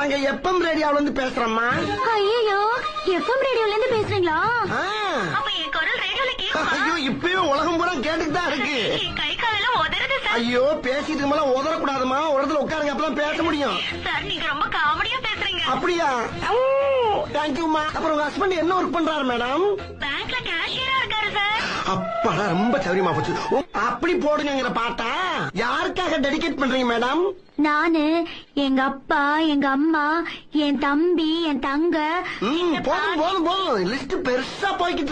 நாங்க எப்பம் ரேடியோல இருந்து பேசுறோம்மா ஐயோ எஃப்எம் ரேடியோல இருந்து பேசுறீங்களா ஆ. அப்ப என் குரல் ரேடியோல கேக்குமா ஐயோ இப்பவே உலகம் பூரா கேட்டுட்டு தான் இருக்கு என் கை காலெல்லாம் உதறது சார் ஐயோ பேசிட்டு மேல உதறக்கூடாதுமா ஒரு இடத்துல உட்காருங்க அப்பதான் பேச முடியும் சார் நீங்க ரொம்ப காமெடியா பேசுறீங்க அப்படியா தேங்க்யூமா அப்புறம் உங்க ஹஸ்பண்ட் என்ன ஒர்க் பண்றாரு மேடம் பேங்க்ல கேஷியரா இருக்காரு சார் அப்பாடா ரொம்ப சௌரியமா போச்சு ஓ, அப்படி போடுங்கிற பாட்டா யாருக்காக டெடிகேட் பண்றீங்க மேடம் நானு எங்க அப்பா எங்க அம்மா என் தம்பி என் தங்க ம் போதும் போதும் போதும் லிஸ்ட் பெருசா போய்கிட்டு